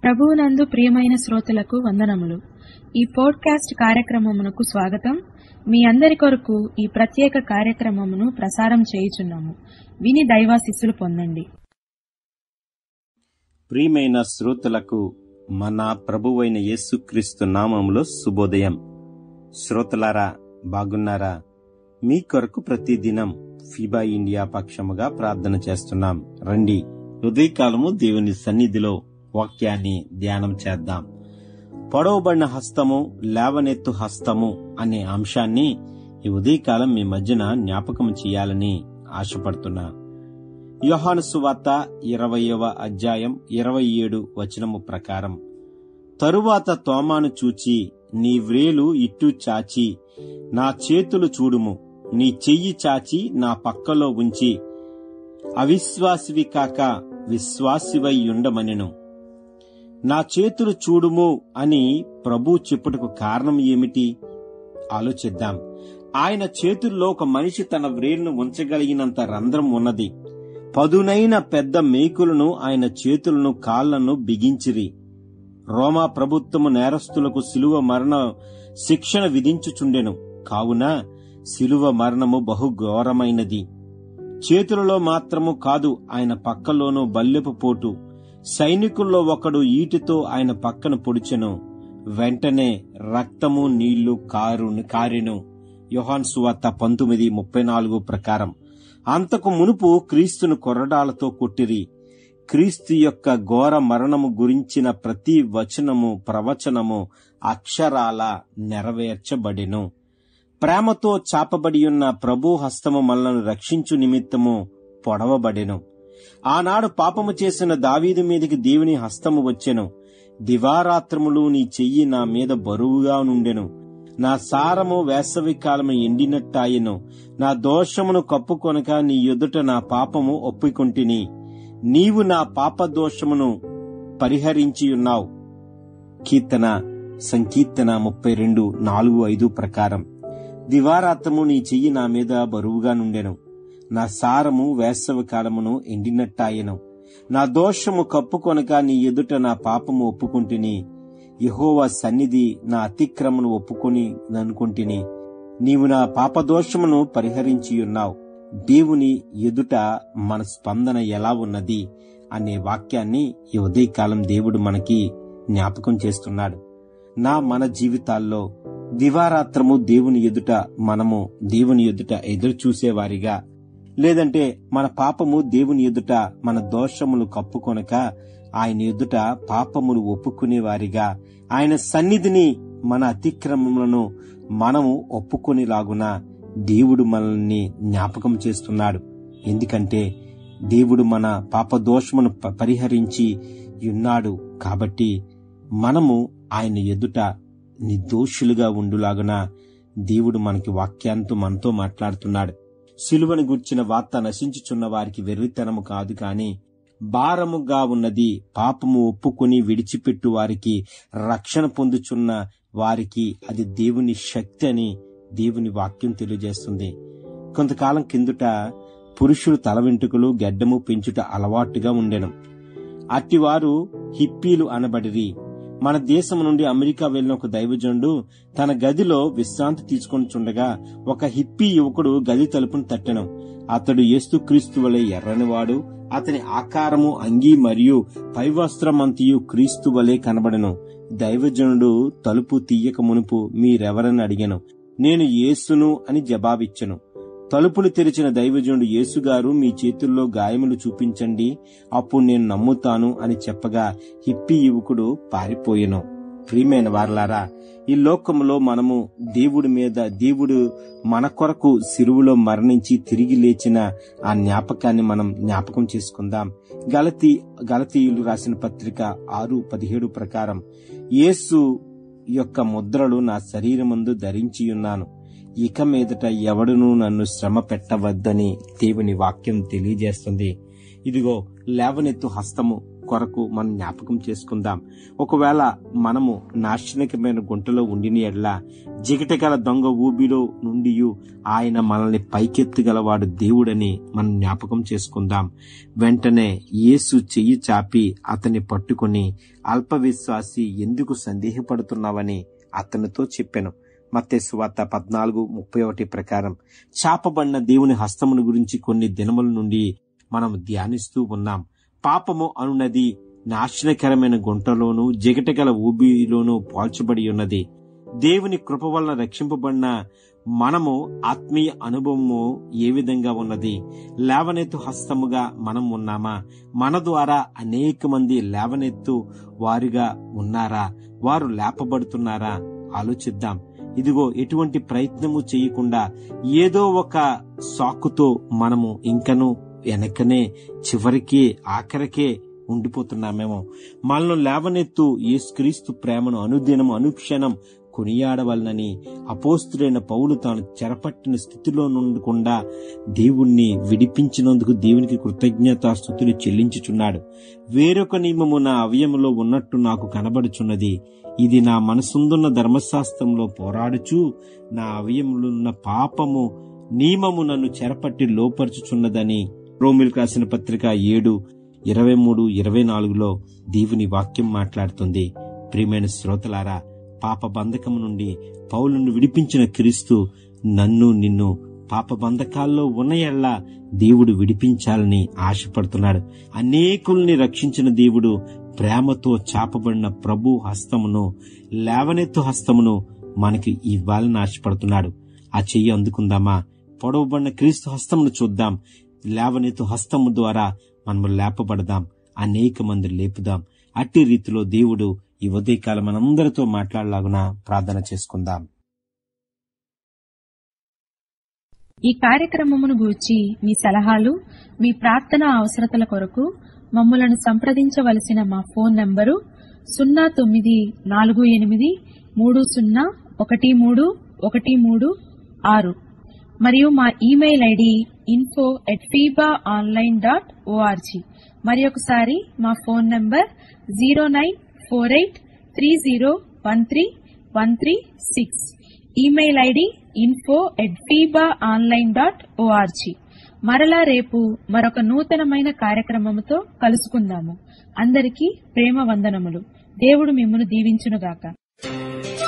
ప్రభువునందు ప్రియమైన శ్రోతలకు వందనములు ఈ పోడ్కాస్ట్ కార్యక్రమమునకు స్వాగతం మీ అందరి కొరకు ఈ ప్రత్యేక కార్యక్రమమును ప్రసారం చేయుచున్నాము విని దైవాశిస్సులు పొందండి ప్రియమైన శ్రోతలకు మన ప్రభువైన యేసుక్రీస్తు నామములో శుభోదయం శ్రోతలారా బాగున్నారా మీ కొరకు ప్రతిదినం ఫిబా ఇండియా పక్షముగా ప్రార్థన చేస్తున్నాం రండి ఉదయకాలము దేవుని సన్నిధిలో వాక్యాన్ని ధ్యానం చేద్దాం పొడవబడిన హస్తము లేవనెత్తు హస్తము అనే అంశాన్ని ఈ ఉదయకాలం మీ మధ్యన జ్ఞాపకం చేయాలని ఆశపడుతున్నా యోహాను సువార్త ఇరవయవ అధ్యాయం ఇరవై ఏడు వచనము ప్రకారం తరువాత తోమాను చూచి నీ వ్రేలు ఇట్టు చాచి నా చేతులు చూడుము నీ చెయ్యి చాచి నా పక్కలో ఉంచి అవిశ్వాసివి కాక విశ్వాసివై ఉండమనెను నా చేతులు చూడుము అని ప్రభు చెప్పుటకు కారణం ఏమిటి ఆలోచిద్దాం ఆయన చేతుల్లో ఒక మనిషి తన వ్రేలును ఉంచగలిగినంత రంధ్రం ఉన్నది పదునైన పెద్ద మేకులను ఆయన చేతులను కాళ్లను బిగించిరి రోమా ప్రభుత్వము నేరస్తులకు శిలువ మరణ శిక్షణ విధించుచుండెను కావున శిలువ మరణము బహు ఘోరమైనది చేతులలో మాత్రము కాదు ఆయన పక్కలోనూ బల్లెపు పోటు సైనికుల్లో ఒకడు ఈటితో ఆయన పక్కన పొడిచెను వెంటనే రక్తము నీళ్లు కారు కారెను యోహాన్ సువార్త పంతొమ్మిది ముప్పై నాలుగు ప్రకారం అంతకు మునుపు క్రీస్తును కొరడాలతో కొట్టిరి క్రీస్తు యొక్క ఘోర మరణము గురించిన ప్రతి వచనము ప్రవచనము అక్షరాల నెరవేర్చబడెను ప్రేమతో చాపబడి ఉన్న ప్రభు హస్తము మనలను రక్షించు నిమిత్తము పొడవబడెను ఆనాడు పాపము చేసిన దావీదు మీదకి దేవుని హస్తము వచ్చెను దివారాత్రములు నీ చెయ్యి నా మీద బరువుగా నుండెను నా సారము వేసవి కాలము ఎండినట్టాయెను నా దోషమును కప్పుకొనక నీ ఎదుట నా పాపము ఒప్పుకొంటిని నీవు నా పాప దోషమును పరిహరించి ఉన్నావు కీర్తన సంకీర్తన ముప్పై రెండు నాలుగు ఐదు ప్రకారం దివారాత్రము నీ చెయ్యి నా మీద బరువుగా నుండెను నా సారము వేసవి కాలమును ఎండినట్టాయెను నా దోషము కప్పుకొనక నీ ఎదుట నా పాపము ఒప్పుకుంటుని యహోవా సన్నిధి నా అతిక్రమను ఒప్పుకొని అనుకుంటుని నీవు నా పాపదోషమును పరిహరించి ఉన్నావు దేవుని ఎదుట మన స్పందన ఎలా ఉన్నది అనే వాక్యాన్ని ఈ ఉదయకాలం దేవుడు మనకి జ్ఞాపకం చేస్తున్నాడు నా మన జీవితాల్లో దివారాత్రము దేవుని ఎదుట మనము దేవుని ఎదుట ఎదురు చూసేవారిగా లేదంటే మన పాపము దేవుని ఎదుట మన దోషములు కప్పుకొనక ఆయన ఎదుట పాపములు ఒప్పుకునేవారిగా ఆయన సన్నిధిని మన అతిక్రమములను మనము ఒప్పుకొనిలాగున దేవుడు మనల్ని జ్ఞాపకం చేస్తున్నాడు ఎందుకంటే దేవుడు మన పాపదోషమును ప- పరిహరించి ఉన్నాడు కాబట్టి మనము ఆయన ఎదుట నిర్దోషులుగా ఉండులాగున దేవుడు మనకి వాక్యాంతో మనతో మాట్లాడుతున్నాడు సిలువను గుర్చిన వార్త నశించుచున్న వారికి వెర్రితనము కాదు కాని భారముగా ఉన్నది పాపము ఒప్పుకొని విడిచిపెట్టు వారికి రక్షణ పొందుచున్న వారికి అది దేవుని శక్తి అని దేవుని వాక్యం తెలియజేస్తుంది కొంతకాలం కిందుట పురుషులు తల వెంట్రుకలు గెడ్డము పెంచుట అలవాటుగా ఉండెను అట్టివారు హిప్పీలు అనబడిరి మన దేశం నుండి అమెరికా వెళ్లిన ఒక దైవజనుడు తన గదిలో విశ్రాంతి తీసుకొని చుండగా ఒక హిప్పీ యువకుడు గది తలుపును తట్టెను అతడు యేసుక్రీస్తు వలె ఎర్రనివాడు అతని ఆకారము అంగీ మరియు పైవస్త్రమంతియు క్రీస్తు వలె కనబడెను దైవజనుడు తలుపు తీయక మునుపు మీరెవరని అడిగాను నేను యేసును అని జవాబిచ్చెను తలుపులు తెరిచిన దైవజనుడు యేసుగారు మీ చేతుల్లో గాయములు చూపించండి అప్పుడు నేను నమ్ముతాను అని చెప్పగా హిప్పి యువకుడు పారిపోయెను ప్రియమైన వారలారా ఈ లోకములో మనము దేవుడి మీద దేవుడు మన కొరకు సిరువులో మరణించి తిరిగి లేచిన ఆ జ్ఞాపకాన్ని మనం జ్ఞాపకం చేసుకుందాం గలతి గలతీయులు రాసిన పత్రిక ఆరు పదిహేడు ప్రకారం యేసు యొక్క ముద్రలు నా శరీరమందు ధరించి ఉన్నాను ఇక మీదట ఎవడునూ నన్ను శ్రమ పెట్టవద్దని దేవుని వాక్యం తెలియజేస్తుంది ఇదిగో లేవనెత్తు హస్తము కొరకు మనం జ్ఞాపకం చేసుకుందాం ఒకవేళ మనము నాశనకమైన గుంటలో ఉండిన ఎడ్ల జిగటగల దొంగ ఊబిలో నుండి ఆయన మనల్ని పైకెత్తగలవాడు దేవుడని మనం జ్ఞాపకం చేసుకుందాం వెంటనే యేసు చెయ్యి చాపి అతన్ని పట్టుకుని అల్పవిశ్వాసి ఎందుకు సందేహపడుతున్నావని అతనితో చెప్పాను మత్తేసు వార్త పద్నాలుగు ముప్పై ఒకటి ప్రకారం చాపబడిన దేవుని హస్తమును గురించి కొన్ని దినముల నుండి మనం ధ్యానిస్తూ ఉన్నాం పాపము అనున్నది నాశనకరమైన గుంటలోను జిగటగల ఊబిలోను పాల్చబడి ఉన్నది దేవుని కృప వలన రక్షింపబడిన మనము ఆత్మీయ అనుభవము ఏ విధంగా ఉన్నది లేవనెత్తు హస్తముగా మనం ఉన్నామా మన ద్వారా అనేక మంది లేవనెత్తు వారిగా ఉన్నారా వారు లేపబడుతున్నారా ఆలోచిద్దాం ఇదిగో ఎటువంటి ప్రయత్నము చేయకుండా ఏదో ఒక సాకుతో మనము ఇంకను వెనకనే చివరికి ఆఖరికే ఉండిపోతున్నామేమో మనల్ని లేవనెత్తు యేసుక్రీస్తు ప్రేమను అనుదినం అనుక్షణం కొనియాడవలనని అపోస్తుడైన పౌలు తాను చెరపట్టిన స్థితిలో నుండకుండా దేవుణ్ణి విడిపించినందుకు దేవునికి కృతజ్ఞత స్థుతులు చెల్లించుచున్నాడు వేరొక నియమము నా అవయములో ఉన్నట్టు నాకు కనబడుచున్నది ఇది నా మనసుందున్న ధర్మశాస్త్రంలో పోరాడుచు నా అవయములున్న పాపము నియమము నన్ను చెరపట్టి లోపరుచుచున్నదని రోమిల్ రాసిన పత్రిక ఏడు ఇరవై మూడు ఇరవై నాలుగులో దేవుని వాక్యం మాట్లాడుతుంది ప్రియమైన శ్రోతలారా పాప బంధకము నుండి పౌలను విడిపించిన క్రీస్తు నన్ను నిన్ను పాప బంధకాల్లో ఉన్న ఎళ్ళ దేవుడు విడిపించాలని ఆశపడుతున్నాడు అనేకుల్ని రక్షించిన దేవుడు ప్రేమతో చాపబడిన ప్రభు హస్తమును లేవనెత్తు హస్తమును మనకి ఇవ్వాలని ఆశపడుతున్నాడు ఆ చెయ్యి అందుకుందామా పొడవబడిన క్రీస్తు హస్తమును చూద్దాం లేవనెత్తు హస్తము ద్వారా మనము లేపబడదాం అనేక మంది లేపుదాం అట్టి రీతిలో దేవుడు ఈ ఉదయకాలం మనందరితో మాట్లాడలాగున ప్రార్థన చేసుకుందాం ఈ కార్యక్రమమును గూర్చి మీ సలహాలు మీ ప్రార్థన అవసరతల కొరకు మమ్మలను సంప్రదించవలసిన మా ఫోన్ నంబరు సున్నా తొమ్మిది నాలుగు ఎనిమిది మూడు సున్నా ఒకటి మూడు ఒకటి మూడు ఆరు మరియు మా email ID info at Feba online dot ORG మరి ఒకసారి మా phone number zero nine four eight three zero one three one three six email ID info at Feba online dot ORG మరలా రేపు మరొక నూతనమైన కార్యక్రమముతో కలుసుకుందాము అందరికీ ప్రేమ వందనములు దేవుడు మిమ్మను దీవించునుగాక